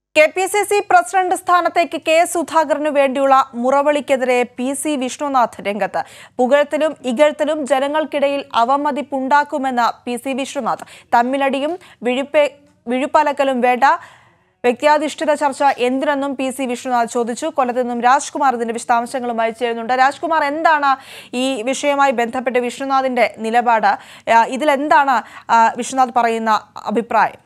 K P C C president സ്ഥാനത്തേക്ക് K സുധാകരനു വേണ്ടിയുള്ള മുറവിളിക്കെതിരെ പി സി വിഷ്ണുനാഥ് രംഗത്ത് പുകഴ്ത്തലും ഇകഴ്ത്തലും ജനങ്ങൾക്കിടയിൽ അവമതിപ്പുണ്ടാക്കുമെന്ന പി സി വിഷ്ണുനാഥ് തമ്മിലടിയും വിഴുപ്പെ വിഴുപ്പലക്കലും വേണ്ട വ്യക്തിയാധിഷ്ഠിത ചർച്ച എന്തിനെന്നും പി സി വിഷ്ണുനാഥ് ചോദിച്ചു കൊല്ലത്ത് നിന്നും രാജ്കുമാർ ഇതിന്റെ വിശദാംശങ്ങളുമായി ചേരുന്നുണ്ട് രാജ്കുമാർ എന്താണ് ഈ വിഷയവുമായി ബന്ധപ്പെട്ട് വിഷ്ണുനാഥിന്റെ നിലപാട് ആ, ഇതിലെന്താണ് ആ, വിഷ്ണുനാഥ് പറയുന്ന അഭിപ്രായം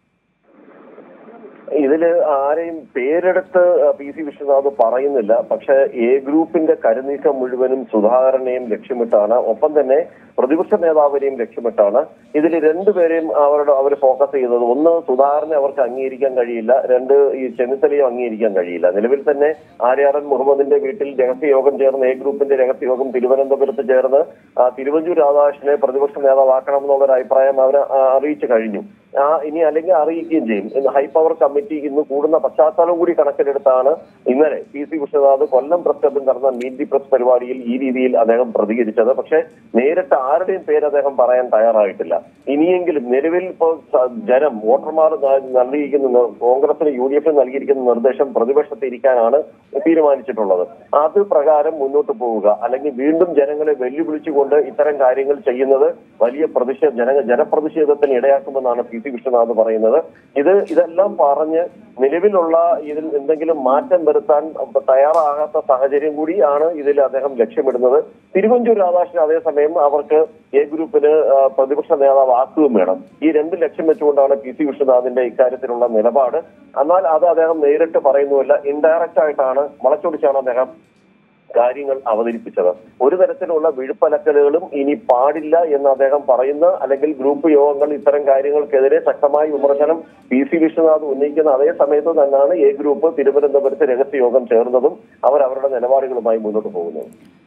ഇതില് ആരെയും പേരെടുത്ത് പി സി വിശ്വനാഥ് പറയുന്നില്ല പക്ഷെ എ ഗ്രൂപ്പിന്റെ കരുനീക്കം മുഴുവനും സുധാകരനെയും ലക്ഷ്യമിട്ടാണ് ഒപ്പം തന്നെ പ്രതിപക്ഷ നേതാവിനെയും ലക്ഷ്യമിട്ടാണ് ഇതിൽ രണ്ടുപേരെയും അവരുടെ അവർ ഫോക്കസ് ചെയ്തത് ഒന്ന് സുധാകരനെ അവർക്ക് അംഗീകരിക്കാൻ കഴിയില്ല രണ്ട് ഈ ചെന്നിത്തലയും അംഗീകരിക്കാൻ കഴിയില്ല നിലവിൽ തന്നെ ആര്യാടൻ മുഹമ്മദിന്റെ വീട്ടിൽ രഹസ്യയോഗം ചേർന്ന് എ ഗ്രൂപ്പിന്റെ രഹസ്യയോഗം തിരുവനന്തപുരത്ത് ചേർന്ന് ആ, തിരുവഞ്ചൂർ രാധാകൃഷ്ണനെ പ്രതിപക്ഷ നേതാവാക്കണം എന്നുള്ള ഒരു അഭിപ്രായം അവർ അറിയിച്ചു കഴിഞ്ഞു ആ ഇനി അല്ലെങ്കിൽ അറിയിക്കുകയും ചെയ്യും ഇന്ന് ഹൈ പവർ കമ്മിറ്റി ഇന്ന് കൂടുന്ന പശ്ചാത്തലം കൂടി കണക്കിലെടുത്താണ് ഇന്നലെ P C Vishwanath Kollam press ക്ലബിൽ നടന്ന മീറ്റ് ദി പ്രസ് പരിപാടിയിൽ ഈ രീതിയിൽ അദ്ദേഹം പ്രതികരിച്ചത് പക്ഷേ നേരിട്ട് ആരുടെയും പേര് അദ്ദേഹം പറയാൻ തയ്യാറായിട്ടില്ല ഇനിയെങ്കിലും നിലവിൽ ഇപ്പോൾ സ- ജനം വോട്ടർമാർ ന- നൽകിയിരിക്കുന്ന നി- കോൺഗ്രസിന് യു ഡി എഫിന് നൽകിയിരിക്കുന്ന നിർദ്ദേശം പ്രതിപക്ഷത്ത് ഇരിക്കാനാണ് തീരുമാനിച്ചിട്ടുള്ളത് അത് പ്രകാരം മുന്നോട്ട് പോവുക അല്ലെങ്കിൽ വീണ്ടും ജനങ്ങളെ വെല്ലുവിളിച്ചുകൊണ്ട് ഇത്തരം കാര്യങ്ങൾ ചെയ്യുന്നത് വലിയ പ്രതിഷേധ ജന ജനപ്രതിഷേധത്തിന് ഇടയാക്കുമെന്നാണ് പി സി വിശ്വനാഥ് പറയുന്നത് ഇത് ഇതെല്ലാം പറഞ്ഞ് നിലവിലുള്ള ഇതിൽ എന്തെങ്കിലും മാറ്റം വരുത്താൻ തയ്യാറാകാത്ത സാഹചര്യം കൂടിയാണ് ഇതിൽ അദ്ദേഹം ലക്ഷ്യമിടുന്നത് തിരുവഞ്ചൂർ രാധാകൃഷ്ണൻ അതേസമയം അവർക്ക് എ ഗ്രൂപ്പിന് ആ, പ്രതിപക്ഷ നേതാവ് ആക്കുകയും വേണം ഈ രണ്ട് ലക്ഷ്യം വെച്ചുകൊണ്ടാണ് പി സി വിശ്വനാഥിന്റെ ഇക്കാര്യത്തിലുള്ള നിലപാട് എന്നാൽ അത് അദ്ദേഹം നേരിട്ട് പറയുന്നുമില്ല ഇൻഡയറക്റ്റ് ആയിട്ടാണ് വളച്ചൊടിച്ചാണ് അദ്ദേഹം കാര്യങ്ങൾ അവതരിപ്പിച്ചത് ഒരു തരത്തിലുള്ള വിഴുപ്പലക്കലുകളും ഇനി പാടില്ല എന്ന് അദ്ദേഹം പറയുന്ന അല്ലെങ്കിൽ ഗ്രൂപ്പ് യോഗങ്ങൾ ഇത്തരം കാര്യങ്ങൾക്കെതിരെ ശക്തമായ വിമർശനം പി സി വിശ്വനാഥ് ഉന്നയിക്കുന്ന അതേ സമയത്ത് തന്നെയാണ് എ ഗ്രൂപ്പ് തിരുവനന്തപുരത്ത് രഹസ്യ യോഗം ചേർന്നതും അവർ അവരുടെ നിലപാടുകളുമായി മുന്നോട്ട് പോകുന്നത്